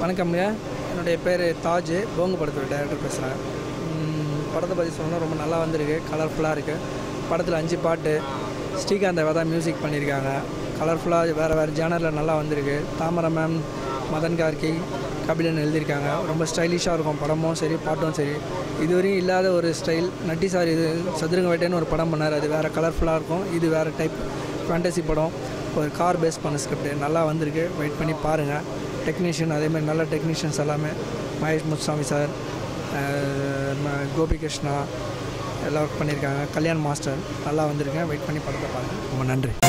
வணக்கம்ங்க என்னுடைய பேர் தாஜ் போங்கு படத்தோட டேரக்டர் பேசுகிறேன் படத்தை பற்றி சொல்லணும் ரொம்ப நல்லா வந்திருக்கு கலர்ஃபுல்லாக இருக்குது படத்தில் அஞ்சு பாட்டு ஸ்ரீகாந்த் தான் மியூசிக் பண்ணியிருக்காங்க கலர்ஃபுல்லாக வேறு வேறு ஜேனரில் நல்லா வந்திருக்கு தாமரை மேம் மதன் கார்கி கபிலன் எழுதியிருக்காங்க ரொம்ப ஸ்டைலிஷாக இருக்கும் படமும் சரி பாட்டும் சரி இதுவரையும் இல்லாத ஒரு ஸ்டைல் நட்டி சார் இது சதுரங்க வேட்டைன்னு ஒரு படம் பண்ணார் அது வேறு கலர்ஃபுல்லாக இருக்கும் இது வேறு டைப் ஃபேண்டசி படம் ஒரு கார் பேஸ் பண்ண ஸ்கிரிப்ட் நல்லா வந்திருக்கு வெயிட் பண்ணி பாருங்கள் டெக்னீஷியன் அதேமாதிரி நல்ல டெக்னீஷியன்ஸ் எல்லாமே மகேஷ் முத்துசாமி சார் அஹ் ம- கோபி கிருஷ்ணா எல்லாம் ஒர்க் பண்ணியிருக்காங்க கல்யாண் மாஸ்டர் நல்லா வந்திருக்கேன் வெயிட் பண்ணி படத்தை பாருங்கள் ரொம்ப நன்றி